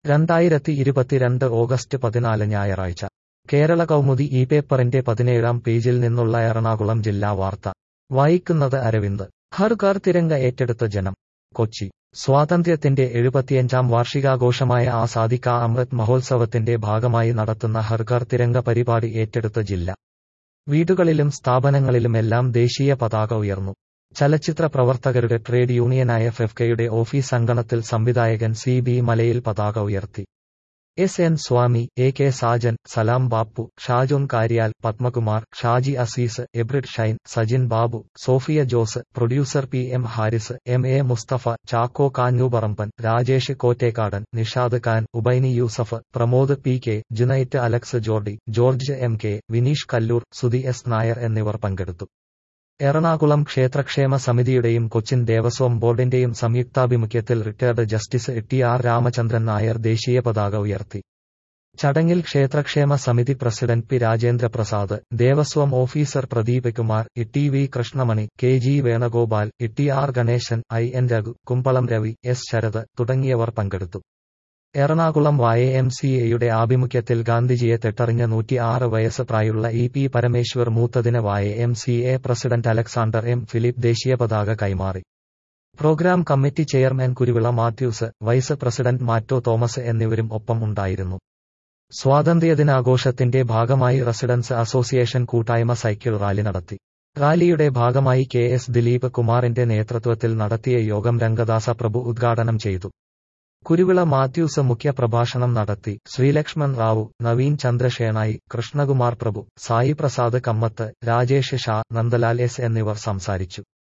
രണ്ടായിരത്തി ഇരുപത്തിരണ്ട് ഓഗസ്റ്റ് പതിനാല് ഞായറാഴ്ച കേരള കൗമുദി ഈ പേപ്പറിന്റെ പതിനേഴാം പേജിൽ നിന്നുള്ള എറണാകുളം ജില്ലാ വാർത്ത വായിക്കുന്നത് അരവിന്ദ് ഹർ ഘർ തിരങ്ക ഏറ്റെടുത്ത ജനം കൊച്ചി സ്വാതന്ത്ര്യത്തിന്റെ എഴുപത്തിയഞ്ചാം വാർഷികാഘോഷമായ ആസാദി കാ അമൃത് മഹോത്സവത്തിന്റെ ഭാഗമായി നടത്തുന്ന ഹർ ഘർ തിരങ്ക പരിപാടി ഏറ്റെടുത്ത ജില്ല വീടുകളിലും സ്ഥാപനങ്ങളിലുമെല്ലാം ദേശീയ പതാക ഉയർന്നു ചലച്ചിത്ര പ്രവർത്തകരുടെ ട്രേഡ് യൂണിയനായ ഫെഫ്കയുടെ ഓഫീസ് അങ്കണത്തിൽ സംവിധായകൻ സി ബി മലയിൽ പതാക ഉയർത്തി S N Swami A K Sajan Salam Bappu Shajon Karyal Padmakumar Shaji Aziz Abrid Shine Sajin Babu Sofia Jose producer P M Haris M A Musthafa Chacko Kanjooparamban Rajesh Kottekkadan Nishad Khan Ubaini Yusuf Pramod P K Junait Alex Jordy George M K Vineesh Kallur Sudhi S Nair എന്നിവർ പങ്കെടുത്തു എറണാകുളം ക്ഷേത്രക്ഷേമ സമിതിയുടെയും കൊച്ചിൻ ദേവസ്വം ബോർഡിന്റെയും സംയുക്താഭിമുഖ്യത്തിൽ retired justice T R Ramachandran Nair ദേശീയ പതാക ഉയർത്തി ചടങ്ങിൽ ക്ഷേത്രക്ഷേമ സമിതി president P Rajendra Prasad Devaswom officer Pradeep Kumar T V Krishnamani K G Venugopal T R Ganesan I N Raghu Kumbalam Ravi S Sarath തുടങ്ങിയവർ പങ്കെടുത്തു എറണാകുളം വായ എം സി എയുടെ ആഭിമുഖ്യത്തിൽ ഗാന്ധിജിയെ തെട്ടറിഞ്ഞ നൂറ്റി ആറ് വയസ്സ് പ്രായമുള്ള ഇ പി പരമേശ്വർ മൂത്തതിന് വായ M C A president Alexander M Philip ദേശീയ പതാക കൈമാറി programme committee chairman Kuruvila Mathews vice president Matto Thomas എന്നിവരും ഒപ്പം ഉണ്ടായിരുന്നു സ്വാതന്ത്ര്യദിനാഘോഷത്തിന്റെ ഭാഗമായി റെസിഡൻസ് അസോസിയേഷൻ കൂട്ടായ്മ സൈക്കിൾ റാലി നടത്തി റാലിയുടെ ഭാഗമായി കെ എസ് ദിലീപ് കുമാറിന്റെ നേതൃത്വത്തിൽ നടത്തിയ യോഗം രംഗദാസ പ്രഭു ഉദ്ഘാടനം ചെയ്തു കുരുവിള മാത്യൂസ് മുഖ്യ പ്രഭാഷണം നടത്തി ശ്രീലക്ഷ്മൺ റാവു നവീൻ ചന്ദ്രശേണായി കൃഷ്ണകുമാർ പ്രഭു സായി പ്രസാദ് കമ്മത്ത് രാജേഷ് ഷാ നന്ദലാൽ എസ് എന്നിവർ സംസാരിച്ചു